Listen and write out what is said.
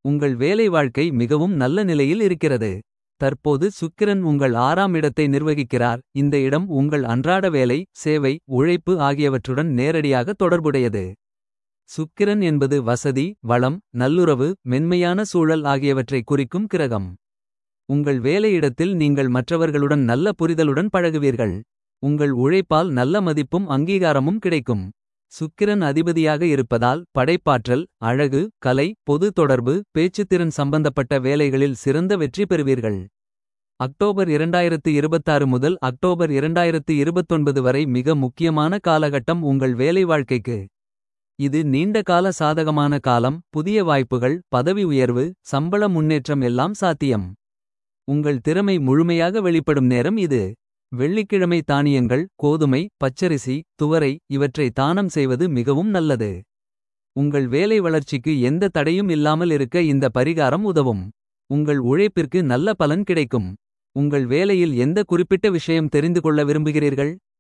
உங்கள் வேலை வாழ்க்கை மிகவும் நல்ல நிலையில் இருக்கிறது. தற்போது சுக்கிரன் உங்கள் ஆறாம் இடத்தை நிர்வகிக்கிறார். இந்த இடம் உங்கள் அன்றாட வேலை சேவை உழைப்பு ஆகியவற்றுடன் நேரடியாக தொடர்புடையது. சுக்கிரன் என்பது வசதி வளம் நல்லுறவு மென்மையான சூழல் ஆகியவற்றை குறிக்கும் கிரகம். உங்கள் வேலையிடத்தில் நீங்கள் மற்றவர்களுடன் நல்ல புரிதலுடன் பழகுவீர்கள். உங்கள் உழைப்பால் நல்ல மதிப்பும் அங்கீகாரமும் கிடைக்கும். சுக்கிரன் அதிபதியாக இருப்பதால் படைப்பாற்றல் அழகு கலை பொது தொடர்பு பேச்சுத்திறன் சம்பந்தப்பட்ட வேலைகளில் சிறந்த வெற்றி பெறுவீர்கள். அக்டோபர் 2026 முதல் அக்டோபர் 2029 வரை மிக முக்கியமான காலகட்டம் உங்கள் வேலை வாழ்க்கைக்கு. இது நீண்ட கால சாதகமான காலம் புதிய வாய்ப்புகள் பதவி உயர்வு சம்பள முன்னேற்றம் எல்லாம் சாத்தியம். உங்கள் திறமை முழுமையாக வெளிப்படும் நேரம் இது. வெள்ளிக்கிழமை தானியங்கள் கோதுமை பச்சரிசி துவரை இவற்றை தானம் செய்வது மிகவும் நல்லது. உங்கள் வேலை வளர்ச்சிக்கு எந்த தடையும் இல்லாமல் இருக்க இந்த பரிகாரம் உதவும். உங்கள் உழைப்பிற்கு நல்ல பலன் கிடைக்கும். உங்கள் வேலையில் எந்த குறிப்பிட்ட விஷயம் தெரிந்து கொள்ள விரும்புகிறீர்கள்.